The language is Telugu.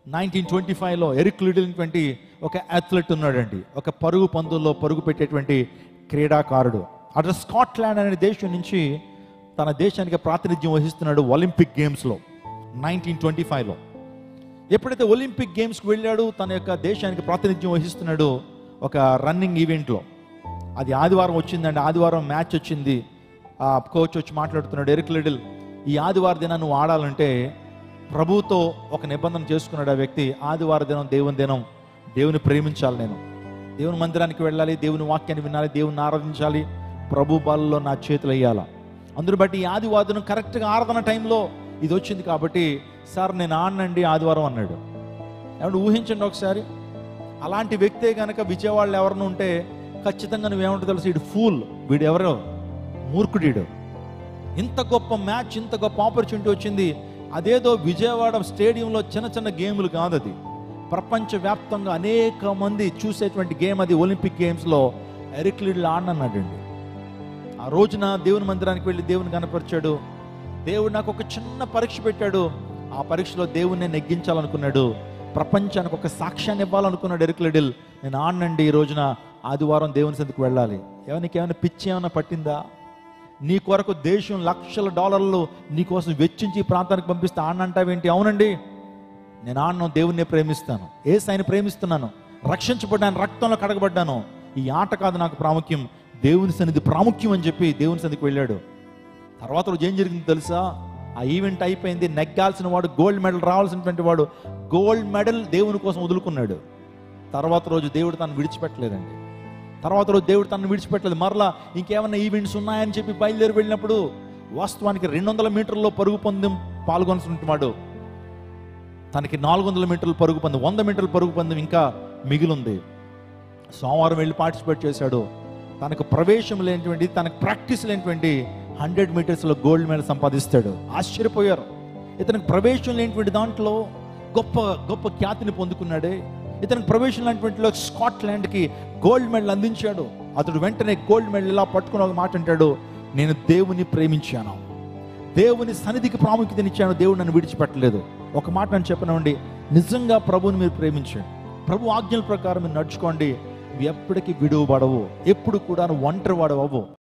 నైన్టీన్ ట్వంటీ ఫైవ్లో ఎరిక్ లిడిల్టువంటి ఒక అథ్లెట్ ఉన్నాడండి ఒక పరుగు పందుల్లో పరుగు పెట్టేటువంటి క్రీడాకారుడు అటు స్కాట్లాండ్ అనే దేశం నుంచి తన దేశానికి ప్రాతినిధ్యం వహిస్తున్నాడు ఒలింపిక్ గేమ్స్లో నైన్టీన్ ట్వంటీ ఫైవ్లో ఎప్పుడైతే ఒలింపిక్ గేమ్స్కి వెళ్ళాడు తన యొక్క దేశానికి ప్రాతినిధ్యం వహిస్తున్నాడు ఒక రన్నింగ్ ఈవెంట్లో అది ఆదివారం వచ్చిందండి ఆదివారం మ్యాచ్ వచ్చింది ఆ కోచ్ వచ్చి మాట్లాడుతున్నాడు ఎరిక్ లిడిల్ ఈ ఆదివారం దినం నువ్వు ఆడాలంటే ప్రభుతో ఒక నిబంధన చేసుకున్నాడు ఆ వ్యక్తి ఆదివారం దినం దేవుని దినం దేవుని ప్రేమించాలి నేను దేవుని మందిరానికి వెళ్ళాలి దేవుని వాక్యాన్ని వినాలి దేవుని ఆరాధించాలి ప్రభు బాలలో నా చేతులు వేయాల అందుని బట్టి ఈ ఆదివారం కరెక్ట్గా ఆరాధన టైంలో ఇది వచ్చింది కాబట్టి సార్ నేను ఆడనండి ఆదివారం అన్నాడు ఏమంటే ఊహించండి ఒకసారి అలాంటి వ్యక్తే కనుక విజయవాడలో ఎవరిని ఉంటే ఖచ్చితంగా నువ్వేమంటో తెలుసు వీడు ఫూల్ వీడు ఎవరో మూర్ఖుడీడు ఇంత గొప్ప మ్యాచ్ ఇంత గొప్ప ఆపర్చునిటీ వచ్చింది అదేదో విజయవాడ స్టేడియంలో చిన్న చిన్న గేమ్లు కాదు అది ప్రపంచవ్యాప్తంగా అనేక మంది చూసేటువంటి గేమ్ అది ఒలింపిక్ గేమ్స్లో ఎరిక్ లిడ్ల్ ఆడనన్నాడండి ఆ రోజున దేవుని మందిరానికి వెళ్ళి దేవుని కనపరిచాడు దేవుడు నాకు ఒక చిన్న పరీక్ష పెట్టాడు ఆ పరీక్షలో దేవుణ్ణి నెగ్గించాలనుకున్నాడు ప్రపంచానికి ఒక సాక్ష్యాన్ని ఇవ్వాలనుకున్నాడు ఎరిక్ లిడిల్ నేను ఆడనండి ఈ రోజున ఆదివారం దేవుని సందుకు వెళ్ళాలి ఎవరికి ఏమైనా పిచ్చి ఏమైనా పట్టిందా నీ కొరకు దేశం లక్షల డాలర్లు నీ కోసం వెచ్చించి ఈ ప్రాంతానికి పంపిస్తే ఆడనంటావేంటి అవునండి నేను ఆడను దేవుణ్ణి ప్రేమిస్తాను ఏ సాయిని ప్రేమిస్తున్నాను రక్షించబడ్డాను రక్తంలో కడగబడ్డాను ఈ ఆట కాదు నాకు ప్రాముఖ్యం దేవుని సన్నిధి ప్రాముఖ్యం అని చెప్పి దేవుని సన్నిధికి వెళ్ళాడు తర్వాత రోజు ఏం జరిగింది తెలుసా ఆ ఈవెంట్ అయిపోయింది నెగ్గాల్సిన వాడు గోల్డ్ మెడల్ రావాల్సినటువంటి వాడు గోల్డ్ మెడల్ దేవుని కోసం వదులుకున్నాడు తర్వాత రోజు దేవుడు తను విడిచిపెట్టలేదండి తర్వాత రోజు దేవుడు తనను విడిచిపెట్టలేదు మరలా ఇంకేమైనా ఈవెంట్స్ ఉన్నాయని చెప్పి బయలుదేరి వెళ్ళినప్పుడు వాస్తవానికి రెండు వందల మీటర్లో పరుగు పందెం పాల్గొనాల్సినటువంటి వాడు తనకి నాలుగు వందల మీటర్ల పరుగు పందెం వంద మీటర్ల పరుగు పందెం ఇంకా మిగిలింది సోమవారం వెళ్ళి పార్టిసిపేట్ చేశాడు తనకు ప్రవేశం లేనటువంటి తనకు ప్రాక్టీస్ లేనటువంటి హండ్రెడ్ మీటర్స్లో గోల్డ్ మెడల్ సంపాదిస్తాడు ఆశ్చర్యపోయారు ఇతనికి ప్రవేశం లేనటువంటి దాంట్లో గొప్ప గొప్ప ఖ్యాతిని పొందుకున్నాడే ఇతనికి ప్రవేశం లేనటువంటిలో స్కాట్లాండ్కి గోల్డ్ మెడల్ అందించాడు అతడు వెంటనే గోల్డ్ మెడల్ ఇలా పట్టుకుని ఒక మాట అంటాడు నేను దేవుని ప్రేమించాను దేవుని సన్నిధికి ప్రాముఖ్యతనిచ్చాను దేవుడు నన్ను విడిచిపెట్టలేదు ఒక మాట నేను చెప్పనండి నిజంగా ప్రభువుని మీరు ప్రేమించండి ప్రభు ఆజ్ఞల ప్రకారం మీరు నడుచుకోండి నువ్వు ఎప్పటికీ విడువబడవు ఎప్పుడు కూడా నువ్వు ఒంటరి వాడవు